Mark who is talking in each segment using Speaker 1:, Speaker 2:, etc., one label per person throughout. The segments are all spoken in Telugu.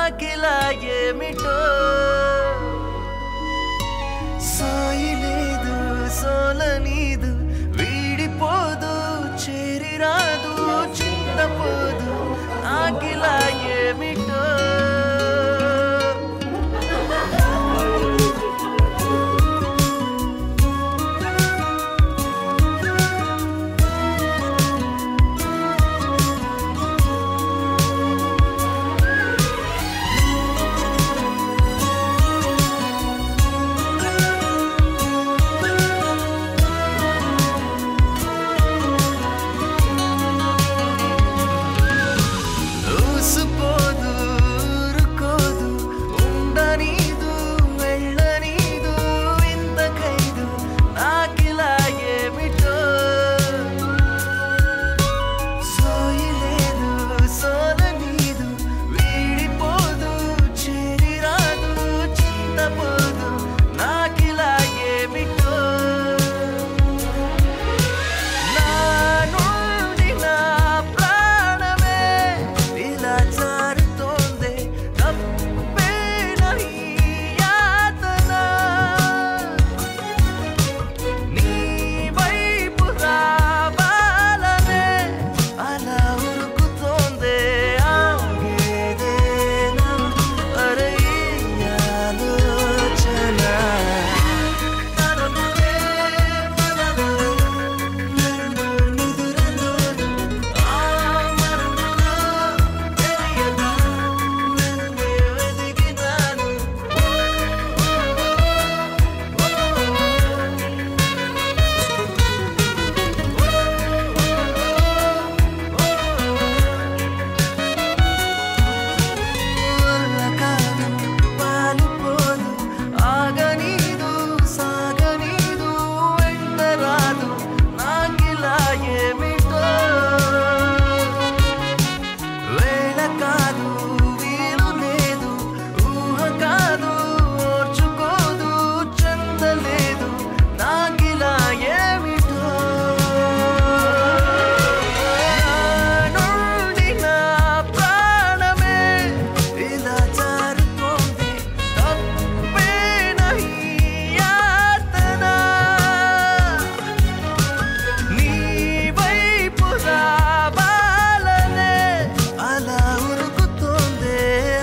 Speaker 1: నాకిలా ఏమిటో సాయి లేదు సోలనీదు వీడిపోదు చేరిరాదు చింతపోదు నాకిలా ఏమిటో ఊసిపోదు ఊరుకోదు ఉండనీదు వెళ్ళనీదు ఇంత ఖైదు నాకిలా ఏమిటో సోయి లేదు సోలనీదు వీడిపోదు చేరిరాదు చింతపోదు నాకిలా ఏమిటో నా నుండి నా ప్రాణమే ఇలా జారుతోంది తప్పేనా ఈ యాతన నీ వైపు రావాలనే అలా ఉరుకుతోందే ఆగేదేనా అరే ఈ ఆలోచన తనమునే మనలో నన్ను నిదురలోను ఆ మరుపులో తెలియదా నన్నే వెతికినాను వల్ల కాదు పాలుపోదు ఆగనీదు సాగనీదు వెంటరాదు నాకిలా ఏమిటో వేళ కాదు వీలు లేదు ఊహ కాదు ఓర్చుకోదు చెందలేదు నాకిలా ఏమిటో నా నుండి నా ప్రాణమే ఇలా జారుతోంది తప్పేనా ఈ యాతన నీ వైపు రావాలనే అలా ఉరుకుతోందే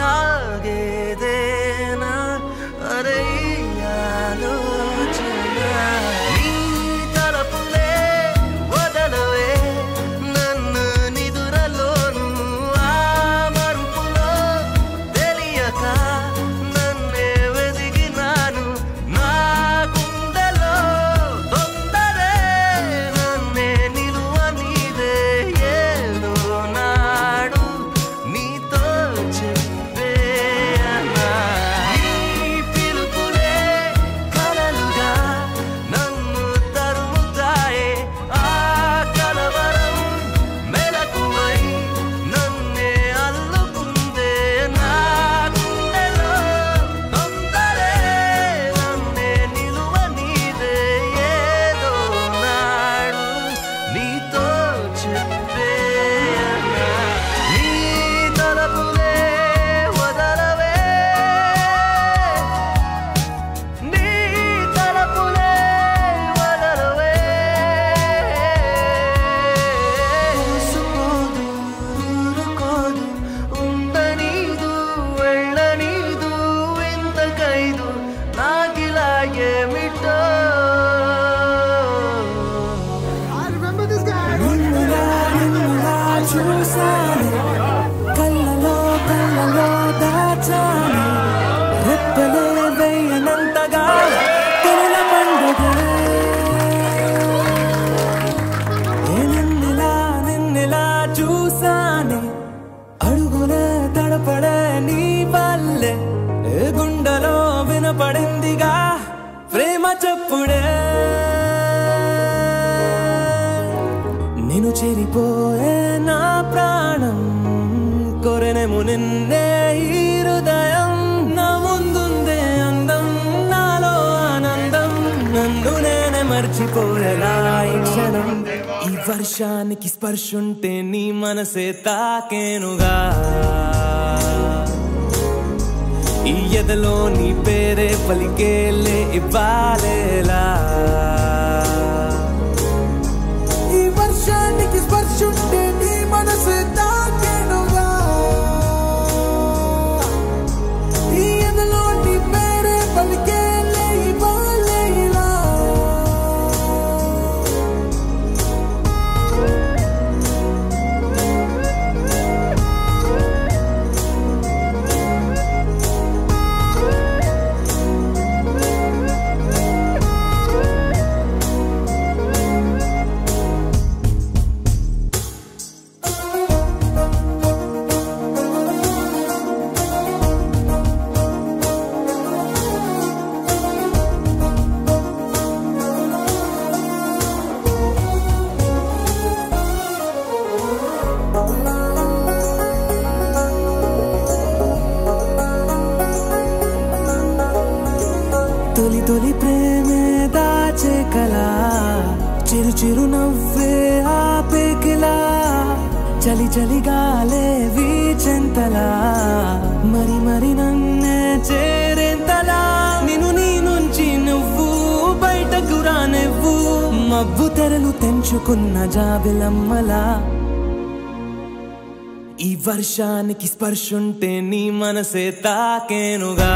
Speaker 1: ఆగేదేనా అరే ఈ ఆలోచన నీ తలపులే వదలవే నన్ను నిదురలోను ఆ మరుపులో తెలియక నన్నే వెదిగినాను నా గుండెలో తొందరే నన్నే నిలువ నీదే ఏదో నాడు నీతో చెప్పే అన్నా నీ పిలుపులే కలలుగా నన్ను తరుముతాయే ఆ కలవరం మెలకువై నన్నే అల్లుకుందే నా గుండెలో తొందరే నన్నే నిలువ నీదే ఏదో నాడు నీతో చెప్పే అన్నా నీ తలపులే వదలవే నీ తలపులే వదలవే ఊసుకోదు ఊరుకోదు ఉండనీదు వెళ్ళనీదు ఇంత ఖైదు నాకిలా ఏమిటో
Speaker 2: నిన్నులా నిన్నులా చూసాను కళ్ళలో కళ్ళలో దాచాను రెప్పలే వేయనంతగా తొలిల పండుగ ఏ నిన్నులా నిన్నులా చూసాను అడుగులే తడపడే నీ వల్లే ఏ గుండెలో వినపడిందిగా ప్రేమ చెప్పుడే నేను చెరిపోయే నా ప్రాణం కొరెనేము నిన్నే ఈ హృదయం నా ముందుందే అందం నాలో ఆనందం నన్ను నేనే మర్చిపోయేలా ఈ క్షణం ఈ వర్షానికి స్పర్శుంటే నీ మనసే తాకేనుగా ఈ ఎదలో నీ పేరే పలికేలే ఇవ్వాలేలా
Speaker 3: ఈ వర్షానికి స్పర్శుంటే నీ మనసు తాకెనుగా ఈ ఎదలో నీ పేరే పలికేలే ఇవ్వాలే ఇలా
Speaker 2: తొలి తొలి ప్రేమే దాచే కలా చిరు చిరు నవ్వే ఆపే కిలా చలి చలి గాలే వీచెంతలా మరి మరి నన్నే చేరేంతలా నిన్ను నీ నుంచి నువ్వు బయటకు రానివ్వు మబ్బు తెరలు తెంచుకున్న జాబిలమ్మలా ఈ వర్షానికి స్పర్శుంటే నీ మనసే తాకేనుగా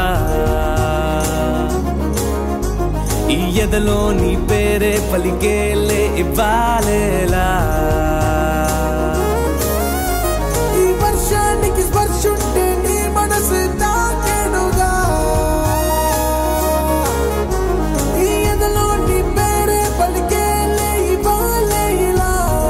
Speaker 2: ఈ ఎదలో నీ పేరే పలికేలే ఇవ్వాలేలా
Speaker 3: ఈ వర్షానికి స్పర్శుంటే నీ మనసు తాకెనుగా ఈ ఎదలో నీ పేరే పలికేలే ఇవ్వాలే ఇలా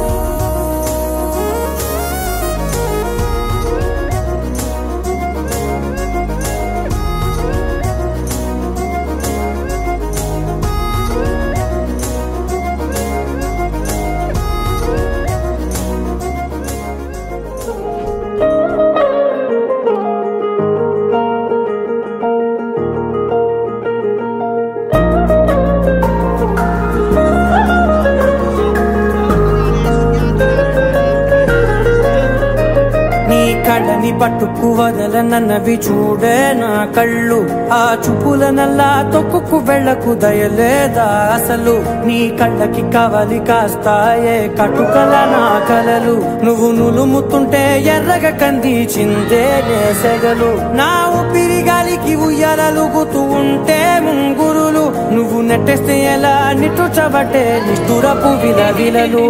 Speaker 4: నీ కళ్ళని పట్టుకు వదలనన్నవి చూడే నా కళ్ళు ఆ చూపుల నల్లా తొక్కుకు వెళ్ళకు దయలేదా అసలు నీ కళ్ళకి కవలి కాస్తాయే కటుకల నా కలలు నువ్వు నులుముతుంటే ఎర్రగ కందిచిందే నేసెగలు నా ఊపిరి గాలికి ఉయ్యాలలుగుతూ ఉంటే ముంగురులు నువ్వు నెట్టేస్తే ఎలా నిట్టుచబట్టే నిష్ఠురపు విలవిలలు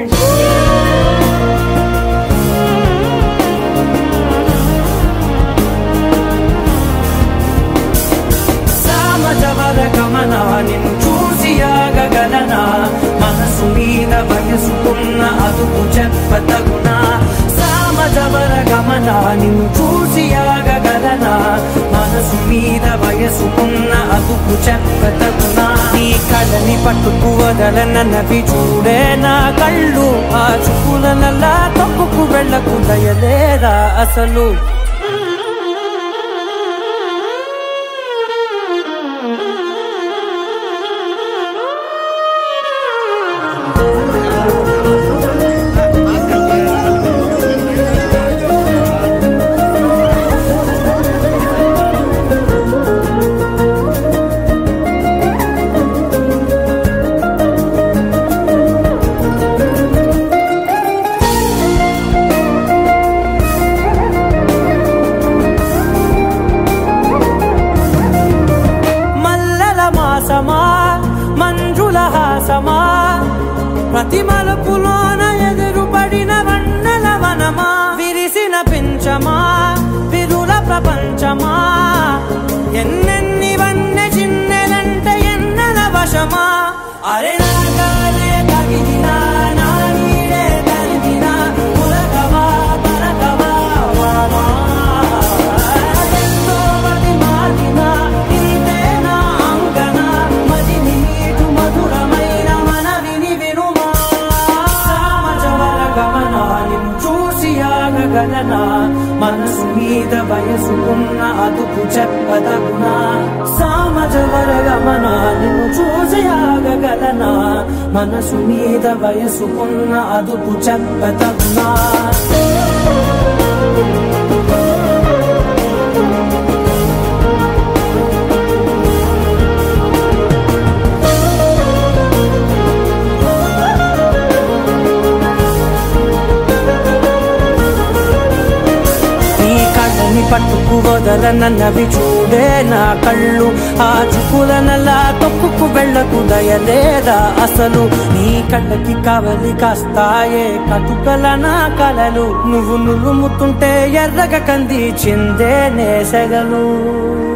Speaker 4: సామజవర గమన నిన్ను చూసి ఆగగలనా మనసు మీద వయసుకున్న అదుపు చెప్పతగునా సామజవర గమన నిన్ను చూసి ఆగగలనా మనసు మీద వయసుకున్న అదుపు చెప్పతగునా నీ కళ్ళని పట్టుకు వదలనన్నవి చూడే నా కళ్ళు ఆ చుక్కుల నల్లా తప్పుకు వెళ్ళకు దయలేరా అసలు మల్లల మాసమా మంజుల హాసమా ప్రతి మలుపులోన ఎదురుపడిన వన్నెల వనమా విరిసిన పించమా విరుల ప్రపంచమా ఎన్నెన్ని వన్నె చిన్నెలంటే ఎన్నెల వశమా అరే నాగాలే తగిలినా నా నీడే తరిగినా పులకవా పలకవా వామా ఎంతో మది మారినా ఇంతే నా అంగన మదిని నీటు మధురమైన మనవిని వినుమా సామజవర గమన నిన్ను చూసి ఆగగలనా మనసు మీద వయసుకున్న అదుపు చెప్పదగునా సామజవర గమన నిన్ను చూసి ఆగగలనా మనసు మీద వయసుకున్న అదుపు చెప్పదగునా పట్టుకు వదలనన్నవి చూడే నా కళ్ళు ఆ చూపుల నల్లా తొక్కుకు వెళ్ళకు దయలేదా అసలు నీ కళ్ళకి కావలి కాస్తాయే కటుకల నా కలలు నువ్వు నులుముతుంటే ఎర్రగ కంది చిందే నేసగలు